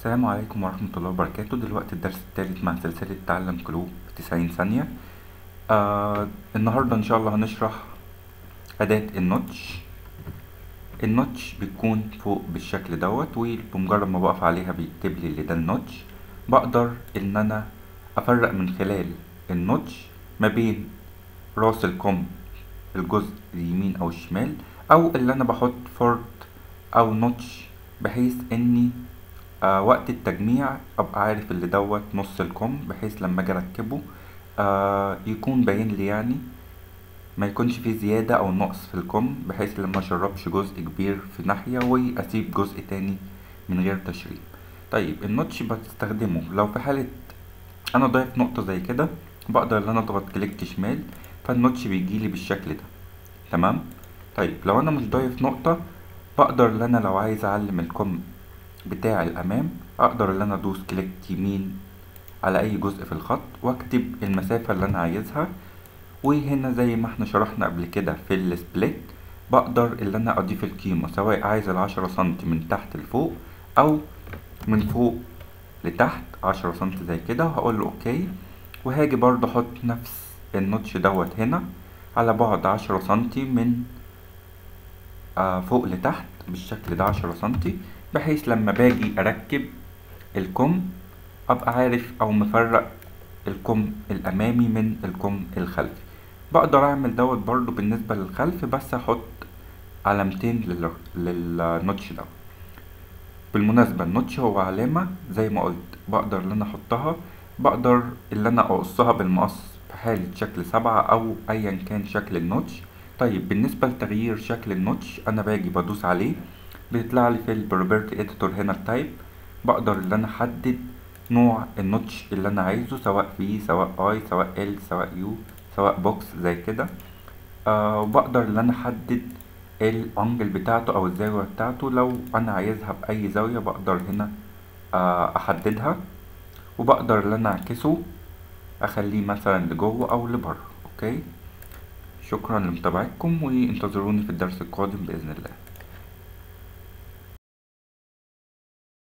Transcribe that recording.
السلام عليكم ورحمة الله وبركاته دلوقتي الدرس الثالث مع سلسلة تعلم قلوب تسعين ثانية آه النهاردة إن شاء الله هنشرح أداة النوتش النوتش بتكون فوق بالشكل دوت وبمجرد ما بقف عليها بيكتب لي اللي ده النوتش بقدر إن أنا أفرق من خلال النوتش ما بين راس الكم الجزء اليمين أو الشمال أو اللي أنا بحط فورت أو نوتش بحيث إني آه وقت التجميع ابقى عارف اللي دوت نص الكم بحيث لما اجي اركبه آه يكون باين لي يعني ما يكونش فيه زيادة او نقص في الكم بحيث لما اشربش جزء كبير في ناحية واسيب جزء تاني من غير تشريب طيب النوتش بستخدمه لو في حالة انا ضايف نقطة زي كده بقدر ان انا اضغط كليك شمال فالنوتش بيجيلي بالشكل ده تمام طيب لو انا مش ضايف نقطة بقدر ان انا لو عايز اعلم الكم بتاع الأمام أقدر إن أنا أدوس كليك يمين على أي جزء في الخط وأكتب المسافة اللي أنا عايزها وهنا زي ما احنا شرحنا قبل كده في السبليت بقدر إن أنا أضيف القيمة سواء عايز العشرة سنتي من تحت لفوق أو من فوق لتحت عشرة سنتي زي كده وهقول له أوكي وهاجي برضه أحط نفس النوتش دوت هنا على بعد عشرة سنتي من آه فوق لتحت بالشكل ده عشرة سنتي بحيث لما باجي اركب الكم ابقى عارف او مفرق الكم الامامي من الكم الخلفي بقدر اعمل دوت برضو بالنسبة للخلف بس احط علامتين لل... للنوتش ده بالمناسبة النوتش هو علامة زي ما قلت بقدر ان انا احطها بقدر ان انا اقصها بالمقص في حالة شكل سبعة او ايا كان شكل النوتش طيب بالنسبة لتغيير شكل النوتش انا باجي بدوس عليه بيطلع لي في البروبرتي اديتور هنا التايب بقدر ان انا احدد نوع النوتش اللي انا عايزه سواء في سواء اي سواء ال سواء يو سواء بوكس زي كده آه وبقدر ان انا احدد الانجل بتاعته او الزاوية بتاعته لو انا عايزها باي زاوية بقدر هنا آه احددها وبقدر ان انا اعكسه اخليه مثلا لجوه او لبره اوكي شكرا لمتابعتكم وانتظروني في الدرس القادم باذن الله